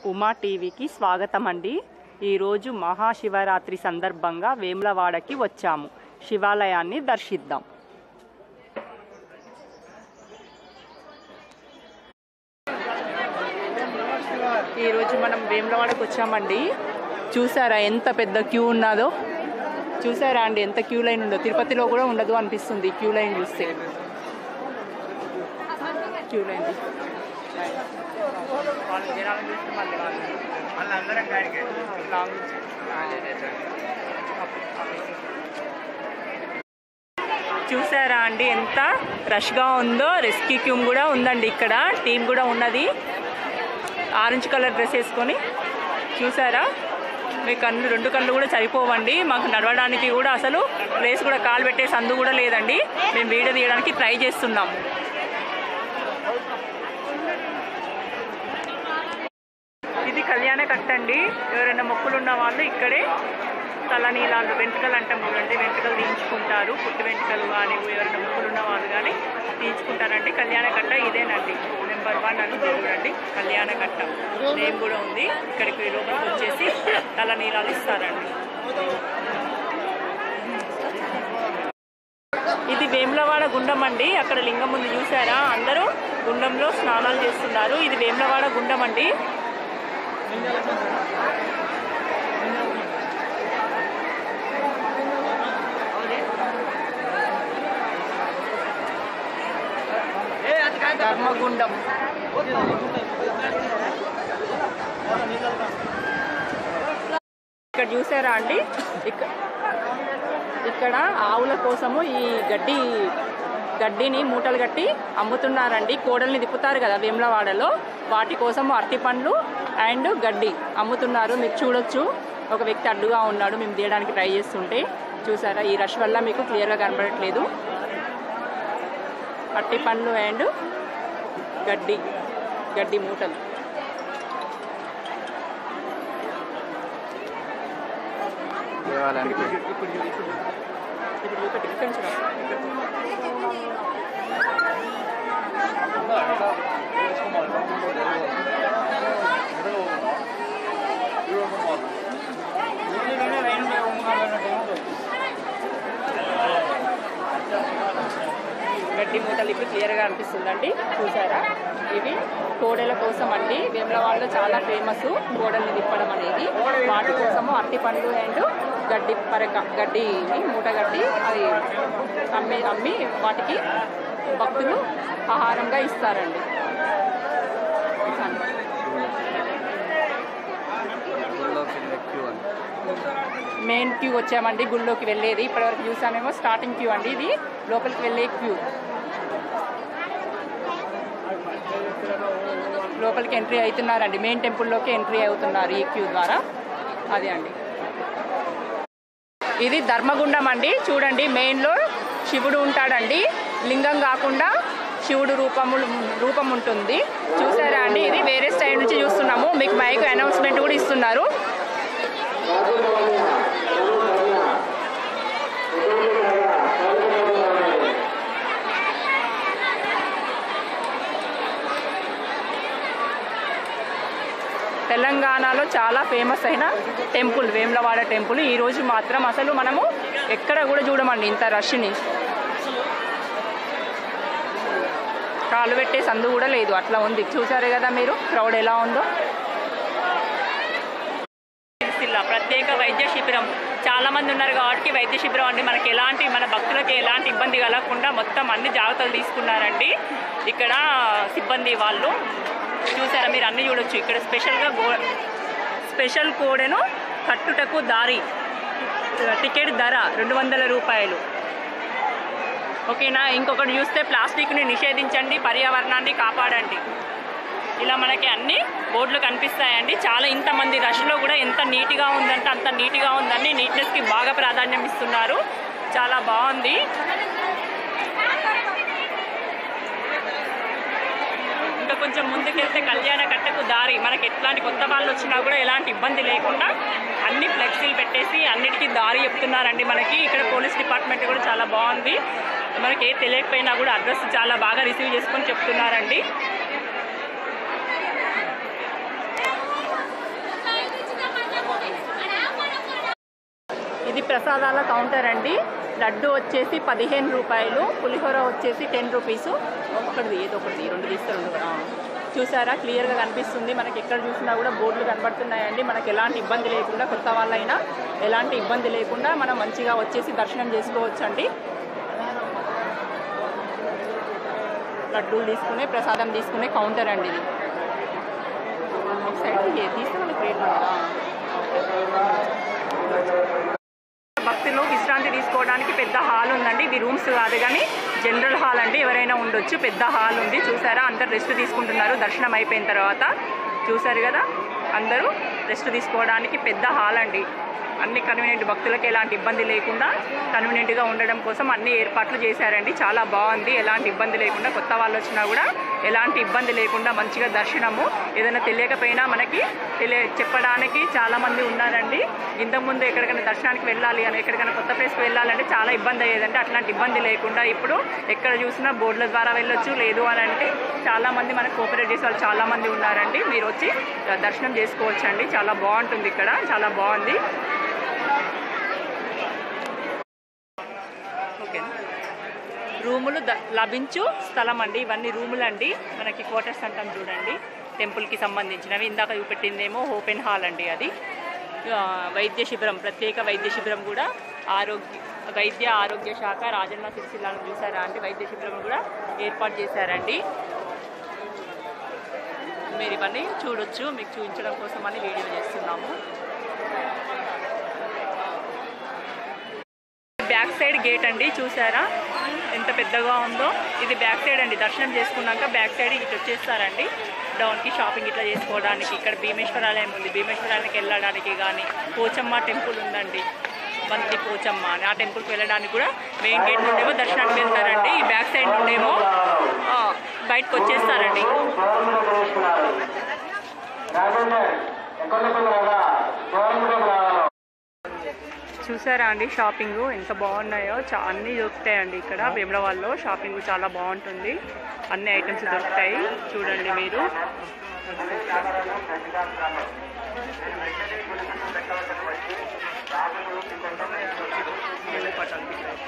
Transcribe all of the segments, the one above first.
ఉమా టీవీకి స్వాగతం అండి ఈరోజు మహాశివరాత్రి సందర్భంగా వేములవాడకి వచ్చాము శివాలయాన్ని దర్శిద్దాం ఈరోజు మనం వేములవాడకు వచ్చామండి చూసారా ఎంత పెద్ద క్యూ ఉన్నదో చూసారా అండి ఎంత క్యూ లైన్ ఉందో తిరుపతిలో కూడా ఉండదు అనిపిస్తుంది క్యూ లైన్ చూస్తే క్యూ లైన్ వాళ్ళు జనాలను చూస్తే మళ్ళీ వాళ్ళు వాళ్ళందరం కాడికే లాంగ్ చూసారా అండి ఎంత రష్గా ఉందో రెస్క్యూ క్యూమ్ కూడా ఉందండి ఇక్కడ టీం కూడా ఉన్నది ఆరెంజ్ కలర్ డ్రెస్ వేసుకొని చూసారా మీ కళ్ళు రెండు కళ్ళు కూడా సరిపోవండి మాకు నడవడానికి కూడా అసలు ప్లేస్ కూడా కాలు పెట్టే సందు కూడా లేదండి మేము వీడియో తీయడానికి ట్రై చేస్తున్నాము ఇది కళ్యాణ కట్టండి ఎవరైనా మొక్కులు ఉన్న వాళ్ళు ఇక్కడే తలనీలాలు వెంట్రుకలు అంటాం చూడండి వెంట్రుకలు తీయించుకుంటారు పుట్టి వెంట్రుకలు కానీ ఎవరైనా మొక్కులు ఉన్న వాళ్ళు కానీ తీయించుకుంటారండి కళ్యాణ కట్ట ఇదేనండి నెంబర్ వన్ అని చూడండి కళ్యాణ కట్ట నేమ్ కూడా ఉంది ఇక్కడికి లోపలికి వచ్చేసి తలనీలాలు ఇస్తారండి ఇది వేములవాడ గుండం అండి అక్కడ లింగం ముందు చూసారా అందరూ గుండంలో స్నానాలు చేస్తున్నారు ఇది వేములవాడ గుండం అండి ధర్మగుండం ఇక్కడ చూసారా అండి ఇక్కడ ఇక్కడ ఆవుల కోసము ఈ గడ్డి గడ్డిని మూటలు కట్టి అమ్ముతున్నారండి కోడల్ని తిప్పుతారు కదా వేములవాడలో వాటి కోసం అరటి పండ్లు అండ్ గడ్డి అమ్ముతున్నారు మీరు చూడొచ్చు ఒక వ్యక్తి అడ్డుగా ఉన్నాడు మేము తీయడానికి ట్రై చేస్తుంటే చూసారా ఈ రష్ వల్ల మీకు క్లియర్గా కనబడట్లేదు అరటి పండ్లు అండ్ గడ్డి గడ్డి మూటలు దేవాలయానికి ఇప్పుడు చూ- ఇప్పుడు ఇప్పుడు చూపెట్టి ఇక్కడ నుంచి రా. గడ్డి మూటలు ఇప్పుడు క్లియర్గా అనిపిస్తుందండి చూసారా ఇవి కోడెల కోసం అండి వేములవాడలో చాలా ఫేమస్ కోడల్ని తిప్పడం అనేది వాటి కోసము అరటి పండ్లు అండ్ గడ్డి పరక గడ్డిని మూట గడ్డి అది అమ్మి అమ్మి వాటికి భక్తులు ఆహారంగా ఇస్తారండి మెయిన్ క్యూ వచ్చామండి గుళ్ళోకి వెళ్ళేది ఇప్పటివరకు చూసామేమో స్టార్టింగ్ క్యూ అండి ఇది లోపలికి వెళ్ళే క్యూ లోపలికి ఎంట్రీ అవుతున్నారండి మెయిన్ టెంపుల్లోకి ఎంట్రీ అవుతున్నారు ఈ క్యూ ద్వారా అదే అండి ఇది ధర్మగుండం అండి చూడండి మెయిన్లో శివుడు ఉంటాడండి లింగం కాకుండా శివుడు రూపము రూపం ఉంటుంది చూసారా అండి ఇది వేరే సైడ్ నుంచి చూస్తున్నాము మీకు మైక్ అనౌన్స్మెంట్ కూడా ఇస్తున్నారు తెలంగాణలో చాలా ఫేమస్ అయిన టెంపుల్ వేములవాడ టెంపుల్ ఈ రోజు మాత్రం అసలు మనము ఎక్కడ కూడా చూడమండి ఇంత రష్ని కాలు పెట్టే సందు కూడా లేదు అట్లా ఉంది చూసారు కదా మీరు క్రౌడ్ ఎలా ఉందో సిరిసిల్ల ప్రత్యేక వైద్య శిబిరం చాలా మంది ఉన్నారు కాబట్టి వైద్య శిబిరం అండి మనకి ఎలాంటి మన భక్తులకి ఎలాంటి ఇబ్బంది కలగకుండా మొత్తం అన్ని జాగ్రత్తలు తీసుకున్నారండి ఇక్కడ సిబ్బంది వాళ్ళు చూసారా మీరు అన్ని చూడొచ్చు ఇక్కడ స్పెషల్గా గో స్పెషల్ కోడెను కట్టుటకు దారి టికెట్ ధర రెండు వందల రూపాయలు ఓకేనా ఇంకొకటి చూస్తే ప్లాస్టిక్ని నిషేధించండి పర్యావరణాన్ని కాపాడండి ఇలా మనకి అన్ని బోర్డులు కనిపిస్తాయండి చాలా ఇంతమంది రష్లో కూడా ఎంత నీట్గా ఉందంటే అంత నీట్గా ఉందండి నీట్నెస్కి బాగా ప్రాధాన్యం ఇస్తున్నారు చాలా బాగుంది ఇంకా కొంచెం ముందుకెళ్తే కళ్యాణ కట్టకు దారి మనకి ఎట్లాంటి కొత్త వాళ్ళు వచ్చినా కూడా ఎలాంటి ఇబ్బంది లేకుండా అన్ని ఫ్లెక్సీలు పెట్టేసి అన్నిటికీ దారి చెప్తున్నారండి మనకి ఇక్కడ పోలీస్ డిపార్ట్మెంట్ కూడా చాలా బాగుంది మనకి ఏ తెలియకపోయినా కూడా అడ్రస్ చాలా బాగా రిసీవ్ చేసుకొని చెప్తున్నారండి ప్రసాదాల కౌంటర్ అండి లడ్డు వచ్చేసి పదిహేను రూపాయలు పులిహోర వచ్చేసి టెన్ రూపీస్ ఒకటిది ఏదో ఒకటి రెండు తీస్తే రెండు కూడా. ఆ. చూసారా క్లియర్గా కనిపిస్తుంది మనకి ఎక్కడ చూసినా కూడా బోర్డులు కనబడుతున్నాయండి మనకి ఎలాంటి ఇబ్బంది లేకుండా కొత్త వాళ్ళైనా ఎలాంటి ఇబ్బంది లేకుండా మనం మంచిగా వచ్చేసి దర్శనం చేసుకోవచ్చండి లడ్డూలు తీసుకునే ప్రసాదం తీసుకునే కౌంటర్ అండి ఇది ఒక సైడ్ ఏ- తీస్తే మనకి రేట్ ఉందా? భక్తులు విశ్రాంతి తీసుకోవడానికి పెద్ద హాల్ ఉందండి ఇది రూమ్స్ కాదు కానీ జనరల్ హాల్ అండి ఎవరైనా ఉండొచ్చు పెద్ద హాల్ ఉంది చూసారా అందరు రెస్ట్ తీసుకుంటున్నారు దర్శనం అయిపోయిన తర్వాత చూసారు కదా అందరూ రెస్ట్ తీసుకోవడానికి పెద్ద హాల్ అండి అన్ని కన్వీనియంట్ భక్తులకు ఎలాంటి ఇబ్బంది లేకుండా కన్వీనియంట్గా ఉండడం కోసం అన్ని ఏర్పాట్లు చేశారండి చాలా బాగుంది ఎలాంటి ఇబ్బంది లేకుండా కొత్త వాళ్ళు వచ్చినా కూడా ఎలాంటి ఇబ్బంది లేకుండా మంచిగా దర్శనము ఏదైనా తెలియకపోయినా మనకి తెలియ చెప్పడానికి చాలామంది ఉన్నారండి ఇంతకుముందు ఎక్కడికైనా దర్శనానికి వెళ్ళాలి అని ఎక్కడికైనా కొత్త ప్లేస్కి వెళ్ళాలంటే చాలా ఇబ్బంది అయ్యేదంటే అట్లాంటి ఇబ్బంది లేకుండా ఇప్పుడు ఎక్కడ చూసినా బోర్డుల ద్వారా వెళ్ళొచ్చు లేదు అని అంటే చాలామంది మనకు కోఆపరేట్ చేసే వాళ్ళు చాలామంది ఉన్నారండి మీరు వచ్చి దర్శనం చేసుకోవచ్చండి చాలా బాగుంటుంది ఇక్కడ చాలా బాగుంది ఓకే రూములు ద లభించు స్థలం అండి ఇవన్నీ రూములు అండి మనకి క్వార్టర్స్ అంటాం చూడండి టెంపుల్కి సంబంధించినవి ఇందాక చూపెట్టిందేమో ఓపెన్ హాల్ అండి అది ఆ, వైద్య శిబిరం ప్రత్యేక వైద్య శిబిరం కూడా ఆరోగ్య వైద్య ఆరోగ్య శాఖ రాజన్న సిరిసిల్లాను చూసారా అండి వైద్య శిబిరం కూడా ఏర్పాటు చేశారండి మీరు ఇవన్నీ చూడొచ్చు మీకు చూపించడం కోసం అని వీడియో చేస్తున్నాము బ్యాక్ సైడ్ గేట్ అండి చూసారా ఎంత పెద్దగా ఉందో ఇది బ్యాక్ సైడ్ అండి దర్శనం చేసుకున్నాక బ్యాక్ సైడ్ ఇట్లా వచ్చేస్తారండి డౌన్కి షాపింగ్ ఇట్లా చేసుకోవడానికి ఇక్కడ భీమేశ్వరాలయం ఉంది భీమేశ్వరానికి వెళ్ళడానికి కానీ పోచమ్మ టెంపుల్ ఉందండి బంతి పోచమ్మ అని ఆ టెంపుల్కి వెళ్ళడానికి కూడా మెయిన్ గేట్ నుండేమో దర్శనానికి వెళ్తారండి ఈ బ్యాక్ సైడ్ నుండేమో ఆ, బయటకు వచ్చేస్తారండి చూసారా అండి షాపింగ్ ఎంత బాగున్నాయో చా అన్నీ దొరుకుతాయండి ఇక్కడ వేములవాడలో షాపింగ్ చాలా బాగుంటుంది అన్ని ఐటమ్స్ దొరుకుతాయి చూడండి మీరు దేవుడి పటాలు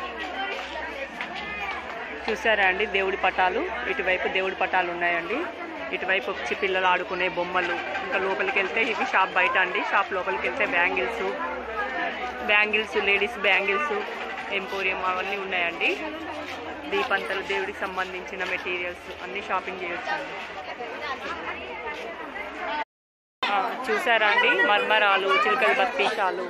చూసారా అండి దేవుడి పటాలు ఇటువైపు దేవుడి పటాలు ఉన్నాయండి ఇటువైపు వచ్చి పిల్లలు ఆడుకునే బొమ్మలు ఇంకా లోపలికి వెళ్తే ఇది షాప్ బయట అండి షాప్ లోపలికి వెళ్తే bangles bangles ladies bangles emporium అవన్నీ ఉన్నాయండి దీపంతలు దేవుడికి సంబంధించిన మెటీరియల్స్ అన్నీ షాపింగ్ చేయొచ్చండి ఆ, చూసారా అండి మర్మరాలు చిలకల బత్తీషాలు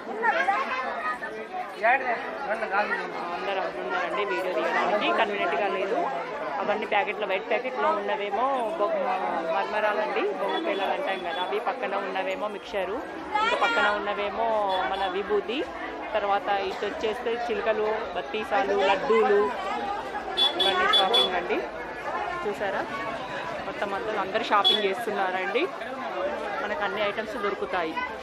అందరూ అంటున్నారండి వీడియో తీయడానికి కన్వీనియంట్గా లేదు అవన్నీ ప్యాకెట్లో వైట్ ప్యాకెట్లో ఉన్నవేమో బొమ్మ మర్మరాలండి బొమ్మ పిల్లలు అంటాం కదా అవి పక్కన ఉన్నవేమో మిక్చరు ఇంకా పక్కన ఉన్నవేమో మన విభూతి తర్వాత ఇటు వచ్చేస్తే చిలుకలు బత్తీసాలు లడ్డూలు ఇవన్నీ షాపింగ్ అండి చూసారా మొత్తం అందరూ అందరూ షాపింగ్ చేస్తున్నారండి మనకు అన్ని ఐటమ్స్ దొరుకుతాయి